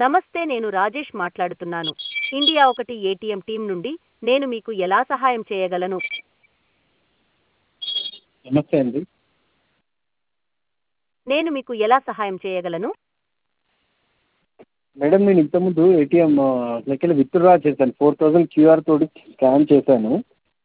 నమస్తే నేను రాజేష్ మాట్లాడుతున్నాను ఇండియా ఒకటి ఏటీఎం టీం నుండి నేను మీకు ఎలా సహాయం చేయగలను నమస్తే అండి నేను మీకు ఎలా సహాయం చేయగలను మేడం నేను ఇంతకుముందు ఏటీఎం లెక్కలు విత్డ్రా చేశాను ఫోర్ థౌజండ్ క్యూఆర్ తోటి స్కాన్ చేశాను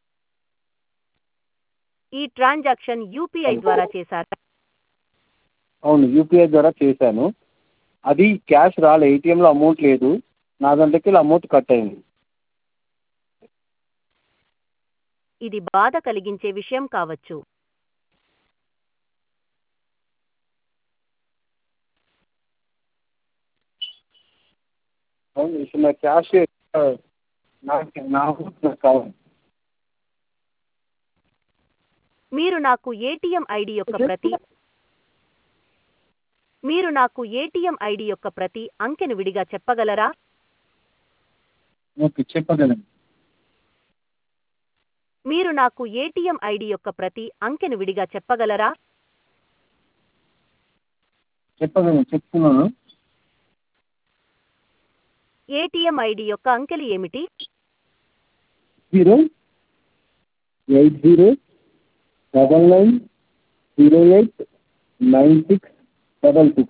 ఈ ట్రాన్సాక్షన్ యూపీఐ ద్వారా చేశారా అవును యూపీఐ ద్వారా చేశాను అది క్యాష్ రాలే ఏటీఎంలో అమౌంట్ లేదు నా దాంట్లోకి అమౌంట్ కట్ అయింది ఇది బాధ కలిగించే విషయం కావచ్చు అవును ఇప్పుడు నా క్యాష్ నాకు నా అమౌంట్ నాకు కావాలి మీరు నాకు ఏటీఎం ఐడి యొక్క ప్రతి మీరు నాకు ఏటీఎం ఐడి యొక్క ప్రతి అంకెను విడిగా చెప్పగలరా ఓకే చెప్పగలను మీరు నాకు ఏటీఎం ఐడి యొక్క ప్రతి అంకెను విడిగా చెప్పగలరా చెప్పగలను చెప్తున్నాను ఏటీఎం ఐడి యొక్క అంకెలు ఏమిటి zero eight zero double nine zero eight nine six double six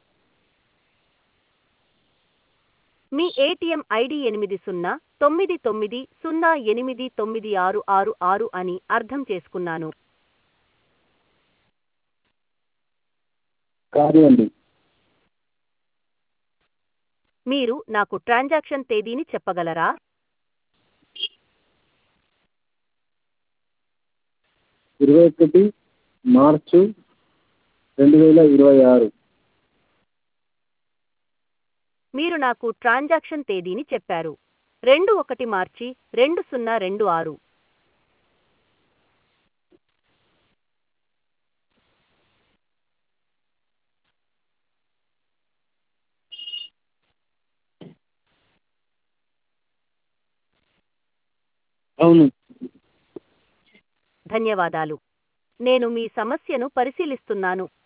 మీ ఏటీఎం ఐడి ఎనిమిది సున్నా తొమ్మిది తొమ్మిది సున్నా ఎనిమిది తొమ్మిది ఆరు ఆరు ఆరు అని అర్థం చేసుకున్నాను కాదు అండి మీరు నాకు ట్రాన్సాక్షన్ తేదీని చెప్పగలరా ఇరవై ఒకటి మార్చు రెండు వేల ఇరవై ఆరు మీరు నాకు ట్రాన్సాక్షన్ తేదీని చెప్పారు రెండు ఒకటి మార్చి రెండు సున్నా రెండు ఆరు అవును ధన్యవాదాలు నేను మీ సమస్యను పరిశీలిస్తున్నాను